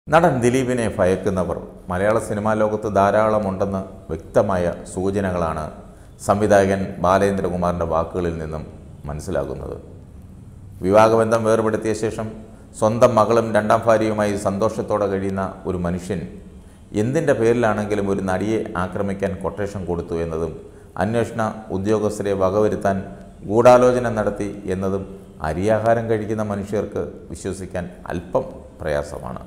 നടൻ ദിലീപിനെ ഭയക്കുന്നവർ മലയാള സിനിമാ ലോകത്ത് ധാരാളമുണ്ടെന്ന് വ്യക്തമായ സൂചനകളാണ് സംവിധായകൻ ബാലേന്ദ്രകുമാറിൻ്റെ വാക്കുകളിൽ നിന്നും മനസ്സിലാകുന്നത് വിവാഹബന്ധം വേർപെടുത്തിയ ശേഷം സ്വന്തം മകളും രണ്ടാം ഭാര്യയുമായി സന്തോഷത്തോടെ കഴിയുന്ന ഒരു മനുഷ്യൻ എന്തിൻ്റെ പേരിലാണെങ്കിലും ഒരു നടിയെ ആക്രമിക്കാൻ കൊട്ടേഷൻ കൊടുത്തു എന്നതും അന്വേഷണ ഉദ്യോഗസ്ഥരെ വകവരുത്താൻ ഗൂഢാലോചന നടത്തി എന്നതും അരിയാഹാരം കഴിക്കുന്ന മനുഷ്യർക്ക് വിശ്വസിക്കാൻ അല്പം പ്രയാസമാണ്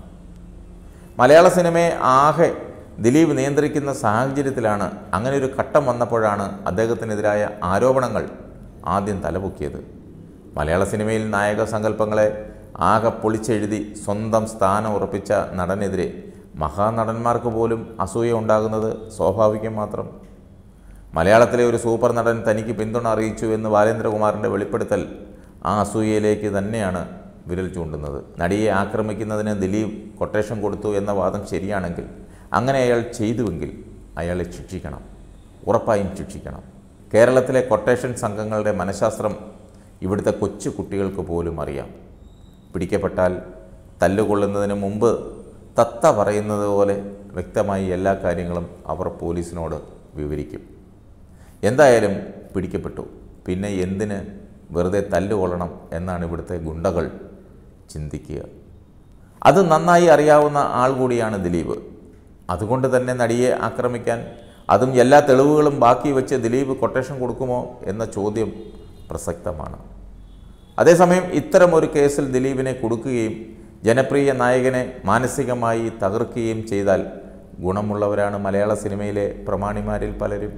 മലയാള സിനിമയെ ആകെ ദിലീപ് നിയന്ത്രിക്കുന്ന സാഹചര്യത്തിലാണ് അങ്ങനെ ഒരു ഘട്ടം വന്നപ്പോഴാണ് അദ്ദേഹത്തിനെതിരായ ആരോപണങ്ങൾ ആദ്യം തലപൊക്കിയത് മലയാള സിനിമയിൽ നായക സങ്കല്പങ്ങളെ ആകെ പൊളിച്ചെഴുതി സ്വന്തം സ്ഥാനം ഉറപ്പിച്ച നടനെതിരെ മഹാനടന്മാർക്ക് പോലും അസൂയ ഉണ്ടാകുന്നത് സ്വാഭാവികം മാത്രം മലയാളത്തിലെ ഒരു സൂപ്പർ നടൻ തനിക്ക് പിന്തുണ അറിയിച്ചു എന്ന് ബാലേന്ദ്രകുമാറിൻ്റെ വെളിപ്പെടുത്തൽ ആ അസൂയയിലേക്ക് തന്നെയാണ് വിരൽ ചൂണ്ടുന്നത് നടിയെ ആക്രമിക്കുന്നതിന് ദിലീപ് കൊട്ടേഷൻ കൊടുത്തു എന്ന വാദം ശരിയാണെങ്കിൽ അങ്ങനെ അയാൾ ചെയ്തുവെങ്കിൽ അയാളെ ശിക്ഷിക്കണം ഉറപ്പായും ശിക്ഷിക്കണം കേരളത്തിലെ കൊട്ടേഷൻ സംഘങ്ങളുടെ മനഃശാസ്ത്രം ഇവിടുത്തെ കൊച്ചു കുട്ടികൾക്ക് പോലും അറിയാം പിടിക്കപ്പെട്ടാൽ തല്ലുകൊള്ളുന്നതിന് മുമ്പ് തത്ത പറയുന്നത് പോലെ വ്യക്തമായി എല്ലാ കാര്യങ്ങളും അവർ പോലീസിനോട് വിവരിക്കും എന്തായാലും പിടിക്കപ്പെട്ടു പിന്നെ എന്തിന് വെറുതെ തല്ലുകൊള്ളണം എന്നാണ് ഇവിടുത്തെ ഗുണ്ടകൾ ചിന്തിക്കുക അത് നന്നായി അറിയാവുന്ന ആൾ കൂടിയാണ് ദിലീപ് അതുകൊണ്ട് തന്നെ നടിയെ ആക്രമിക്കാൻ അതും എല്ലാ തെളിവുകളും ബാക്കി വെച്ച് ദിലീപ് കൊട്ടേഷൻ കൊടുക്കുമോ എന്ന ചോദ്യം പ്രസക്തമാണ് അതേസമയം ഇത്തരം ഒരു കേസിൽ ദിലീപിനെ കൊടുക്കുകയും ജനപ്രിയ നായകനെ മാനസികമായി തകർക്കുകയും ചെയ്താൽ ഗുണമുള്ളവരാണ് മലയാള സിനിമയിലെ പ്രമാണിമാരിൽ പലരും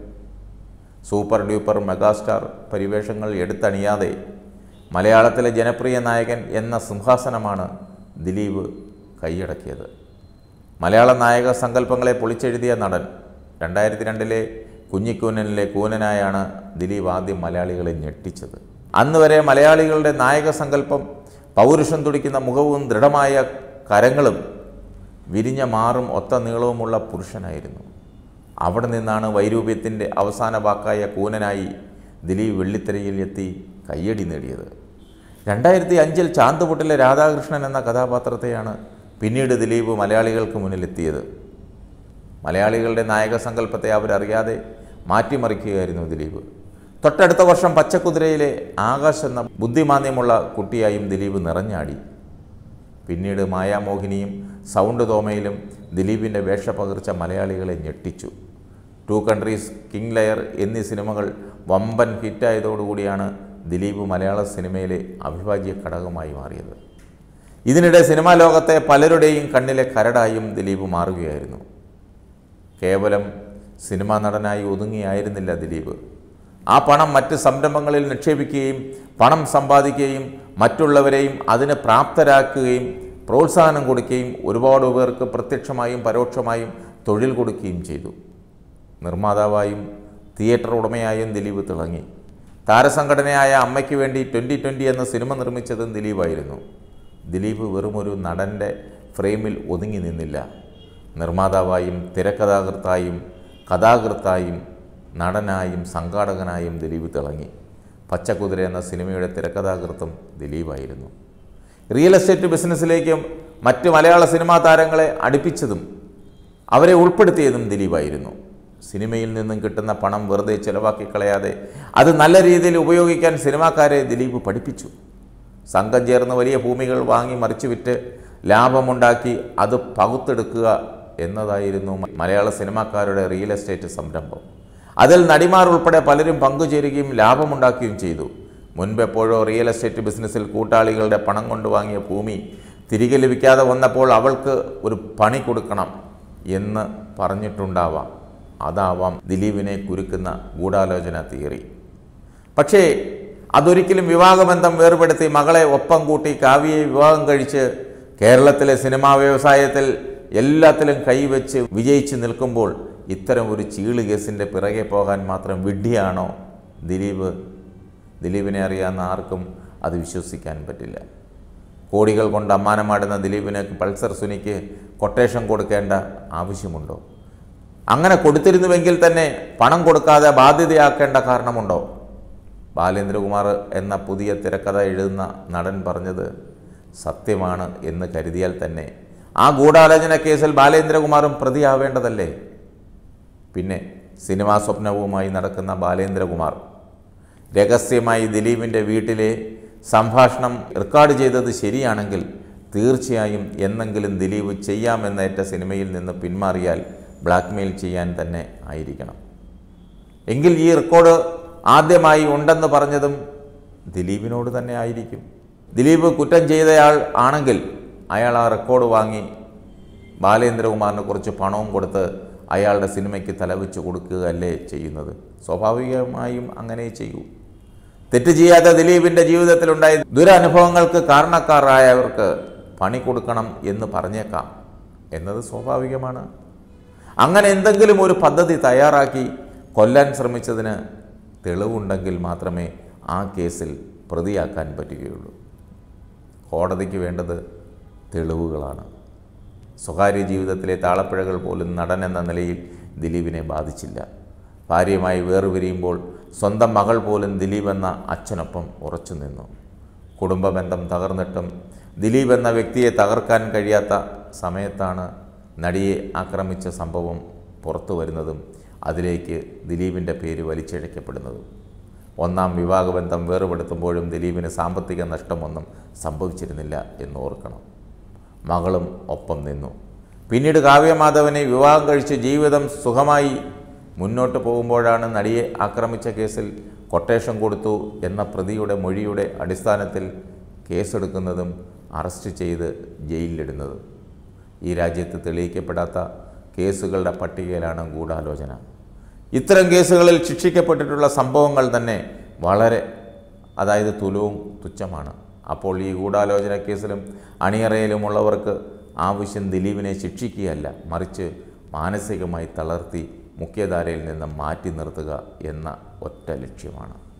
സൂപ്പർ ഡ്യൂപ്പർ മെഗാസ്റ്റാർ പരിവേഷങ്ങൾ എടുത്തണിയാതെ മലയാളത്തിലെ ജനപ്രിയ നായകൻ എന്ന സിംഹാസനമാണ് ദിലീപ് കൈയടക്കിയത് മലയാള നായക സങ്കല്പങ്ങളെ പൊളിച്ചെഴുതിയ നടൻ രണ്ടായിരത്തി രണ്ടിലെ കുഞ്ഞിക്കൂനനിലെ കൂനനായാണ് ദിലീപ് ആദ്യം മലയാളികളെ ഞെട്ടിച്ചത് അന്ന് വരെ മലയാളികളുടെ നായക സങ്കല്പം പൗരുഷം തുടിക്കുന്ന മുഖവും ദൃഢമായ കരങ്ങളും വിരിഞ്ഞ മാറും ഒത്ത നീളവുമുള്ള പുരുഷനായിരുന്നു അവിടെ നിന്നാണ് വൈരൂപ്യത്തിൻ്റെ അവസാന വാക്കായ കൂനനായി ദിലീപ് വെള്ളിത്തിരയിൽ എത്തി കയ്യടി നേടിയത് രണ്ടായിരത്തി അഞ്ചിൽ ചാന്തുപൊട്ടിലെ രാധാകൃഷ്ണൻ എന്ന കഥാപാത്രത്തെയാണ് പിന്നീട് ദിലീപ് മലയാളികൾക്ക് മുന്നിലെത്തിയത് മലയാളികളുടെ നായക സങ്കല്പത്തെ അവരറിയാതെ മാറ്റിമറിക്കുകയായിരുന്നു ദിലീപ് തൊട്ടടുത്ത വർഷം പച്ചക്കുതിരയിലെ ആകാശ് എന്ന ബുദ്ധിമാന്യമുള്ള കുട്ടിയായും ദിലീപ് നിറഞ്ഞാടി പിന്നീട് മായാമോഹിനിയും സൗണ്ട് തോമയിലും ദിലീപിൻ്റെ വേഷപകർച്ച മലയാളികളെ ഞെട്ടിച്ചു ടു കൺട്രീസ് കിങ് ലെയർ എന്നീ സിനിമകൾ വമ്പൻ ഹിറ്റായതോടുകൂടിയാണ് ദിലീപ് മലയാള സിനിമയിലെ അവിഭാജ്യ ഘടകമായി മാറിയത് ഇതിനിടെ സിനിമാ ലോകത്തെ പലരുടെയും കണ്ണിലെ കരടായും ദിലീപ് മാറുകയായിരുന്നു കേവലം സിനിമാ നടനായി ഒതുങ്ങിയായിരുന്നില്ല ദിലീപ് ആ പണം മറ്റ് സംരംഭങ്ങളിൽ നിക്ഷേപിക്കുകയും പണം സമ്പാദിക്കുകയും മറ്റുള്ളവരെയും അതിന് പ്രാപ്തരാക്കുകയും പ്രോത്സാഹനം കൊടുക്കുകയും ഒരുപാട് പേർക്ക് പ്രത്യക്ഷമായും പരോക്ഷമായും തൊഴിൽ കൊടുക്കുകയും ചെയ്തു നിർമ്മാതാവായും തിയേറ്റർ ഉടമയായും ദിലീപ് തിളങ്ങി താരസംഘടനയായ അമ്മയ്ക്ക് വേണ്ടി ട്വൻ്റി ട്വൻ്റി എന്ന സിനിമ നിർമ്മിച്ചതും ദിലീപായിരുന്നു ദിലീപ് വെറുമൊരു നടൻ്റെ ഫ്രെയിമിൽ ഒതുങ്ങി നിന്നില്ല നിർമ്മാതാവായും തിരക്കഥാകൃത്തായും കഥാകൃത്തായും നടനായും സംഘാടകനായും ദിലീപ് തിളങ്ങി പച്ചക്കുതിര എന്ന സിനിമയുടെ തിരക്കഥാകൃത്തും ദിലീപായിരുന്നു റിയൽ എസ്റ്റേറ്റ് ബിസിനസ്സിലേക്കും മറ്റ് മലയാള സിനിമാ താരങ്ങളെ അടുപ്പിച്ചതും അവരെ ഉൾപ്പെടുത്തിയതും ദിലീപായിരുന്നു സിനിമയിൽ നിന്നും കിട്ടുന്ന പണം വെറുതെ ചിലവാക്കി കളയാതെ അത് നല്ല രീതിയിൽ ഉപയോഗിക്കാൻ സിനിമാക്കാരെ ദിലീപ് പഠിപ്പിച്ചു സംഘം ചേർന്ന് വലിയ ഭൂമികൾ വാങ്ങി മറിച്ചു വിറ്റ് ലാഭമുണ്ടാക്കി അത് പകുത്തെടുക്കുക എന്നതായിരുന്നു മലയാള സിനിമാക്കാരുടെ റിയൽ എസ്റ്റേറ്റ് സംരംഭം അതിൽ നടിമാർ ഉൾപ്പെടെ പലരും പങ്കുചേരുകയും ലാഭമുണ്ടാക്കുകയും ചെയ്തു മുൻപെപ്പോഴോ റിയൽ എസ്റ്റേറ്റ് ബിസിനസ്സിൽ കൂട്ടാളികളുടെ പണം കൊണ്ട് വാങ്ങിയ ഭൂമി തിരികെ ലഭിക്കാതെ വന്നപ്പോൾ അവൾക്ക് ഒരു പണി കൊടുക്കണം എന്ന് പറഞ്ഞിട്ടുണ്ടാവാം അതാവാം ദിലീപിനെ കുരുക്കുന്ന ഗൂഢാലോചന തിയറി പക്ഷേ അതൊരിക്കലും വിവാഹബന്ധം വേർപെടുത്തി മകളെ ഒപ്പം കൂട്ടി കാവ്യയെ വിവാഹം കഴിച്ച് കേരളത്തിലെ സിനിമാ വ്യവസായത്തിൽ എല്ലാത്തിലും കൈവച്ച് വിജയിച്ച് നിൽക്കുമ്പോൾ ഇത്തരം ഒരു ചീള് കേസിൻ്റെ പിറകെ പോകാൻ മാത്രം വിഡ്ഢിയാണോ ദിലീപ് ദിലീപിനെ അറിയാവുന്ന ആർക്കും അത് വിശ്വസിക്കാൻ പറ്റില്ല കോടികൾ കൊണ്ട് അമ്മാനമാടുന്ന ദിലീപിന് പൾസർ സുനിക്ക് കൊട്ടേഷൻ കൊടുക്കേണ്ട ആവശ്യമുണ്ടോ അങ്ങനെ കൊടുത്തിരുന്നുവെങ്കിൽ തന്നെ പണം കൊടുക്കാതെ ബാധ്യതയാക്കേണ്ട കാരണമുണ്ടോ ബാലേന്ദ്രകുമാർ എന്ന പുതിയ തിരക്കഥ എഴുതുന്ന നടൻ പറഞ്ഞത് സത്യമാണ് എന്ന് കരുതിയാൽ തന്നെ ആ ഗൂഢാലോചന കേസിൽ ബാലേന്ദ്രകുമാറും പ്രതിയാവേണ്ടതല്ലേ പിന്നെ സിനിമാ സ്വപ്നവുമായി നടക്കുന്ന ബാലേന്ദ്രകുമാർ രഹസ്യമായി ദിലീപിൻ്റെ വീട്ടിലെ സംഭാഷണം റെക്കോർഡ് ചെയ്തത് ശരിയാണെങ്കിൽ തീർച്ചയായും എന്നെങ്കിലും ദിലീപ് ചെയ്യാമെന്നേറ്റ സിനിമയിൽ നിന്ന് പിന്മാറിയാൽ ബ്ലാക്ക്മെയിൽ ചെയ്യാൻ തന്നെ ആയിരിക്കണം എങ്കിൽ ഈ റെക്കോർഡ് ആദ്യമായി ഉണ്ടെന്ന് പറഞ്ഞതും ദിലീപിനോട് തന്നെ ആയിരിക്കും ദിലീപ് കുറ്റം ചെയ്തയാൾ ആണെങ്കിൽ അയാൾ ആ റെക്കോർഡ് വാങ്ങി ബാലേന്ദ്രകുമാറിന് കുറച്ച് പണവും കൊടുത്ത് അയാളുടെ സിനിമയ്ക്ക് തലവെച്ച് കൊടുക്കുകയല്ലേ ചെയ്യുന്നത് സ്വാഭാവികമായും അങ്ങനെ ചെയ്യൂ തെറ്റ് ചെയ്യാത്ത ദിലീപിൻ്റെ ജീവിതത്തിലുണ്ടായ ദുരനുഭവങ്ങൾക്ക് കാരണക്കാരായവർക്ക് പണി കൊടുക്കണം എന്ന് പറഞ്ഞേക്കാം എന്നത് സ്വാഭാവികമാണ് അങ്ങനെ എന്തെങ്കിലും ഒരു പദ്ധതി തയ്യാറാക്കി കൊല്ലാൻ ശ്രമിച്ചതിന് തെളിവുണ്ടെങ്കിൽ മാത്രമേ ആ കേസിൽ പ്രതിയാക്കാൻ പറ്റുകയുള്ളൂ കോടതിക്ക് വേണ്ടത് തെളിവുകളാണ് സ്വകാര്യ ജീവിതത്തിലെ താളപ്പിഴകൾ പോലും നടൻ എന്ന നിലയിൽ ദിലീപിനെ ബാധിച്ചില്ല ഭാര്യയുമായി വേർപിരിയുമ്പോൾ സ്വന്തം മകൾ പോലും ദിലീപ് എന്ന അച്ഛനൊപ്പം ഉറച്ചു നിന്നു കുടുംബബന്ധം തകർന്നിട്ടും ദിലീപ് എന്ന വ്യക്തിയെ തകർക്കാൻ കഴിയാത്ത സമയത്താണ് നടിയെ ആക്രമിച്ച സംഭവം പുറത്തു വരുന്നതും അതിലേക്ക് ദിലീപിൻ്റെ പേര് വലിച്ചിഴക്കപ്പെടുന്നതും ഒന്നാം വിവാഹബന്ധം വേർപെടുത്തുമ്പോഴും ദിലീപിന് സാമ്പത്തിക നഷ്ടമൊന്നും സംഭവിച്ചിരുന്നില്ല എന്ന് ഓർക്കണം മകളും ഒപ്പം നിന്നു പിന്നീട് കാവ്യമാധവനെ വിവാഹം കഴിച്ച് ജീവിതം സുഖമായി മുന്നോട്ട് പോകുമ്പോഴാണ് നടിയെ ആക്രമിച്ച കേസിൽ കൊട്ടേഷൻ കൊടുത്തു എന്ന പ്രതിയുടെ മൊഴിയുടെ അടിസ്ഥാനത്തിൽ കേസെടുക്കുന്നതും അറസ്റ്റ് ചെയ്ത് ജയിലിലിടുന്നതും ഈ രാജ്യത്ത് തെളിയിക്കപ്പെടാത്ത കേസുകളുടെ പട്ടികയിലാണ് ഗൂഢാലോചന ഇത്തരം കേസുകളിൽ ശിക്ഷിക്കപ്പെട്ടിട്ടുള്ള സംഭവങ്ങൾ തന്നെ വളരെ അതായത് തുലവും തുച്ഛമാണ് അപ്പോൾ ഈ ഗൂഢാലോചന കേസിലും അണിയറയിലുമുള്ളവർക്ക് ആവശ്യം ദിലീപിനെ ശിക്ഷിക്കുകയല്ല മറിച്ച് മാനസികമായി തളർത്തി മുഖ്യധാരയിൽ നിന്ന് മാറ്റി നിർത്തുക എന്ന ഒറ്റ ലക്ഷ്യമാണ്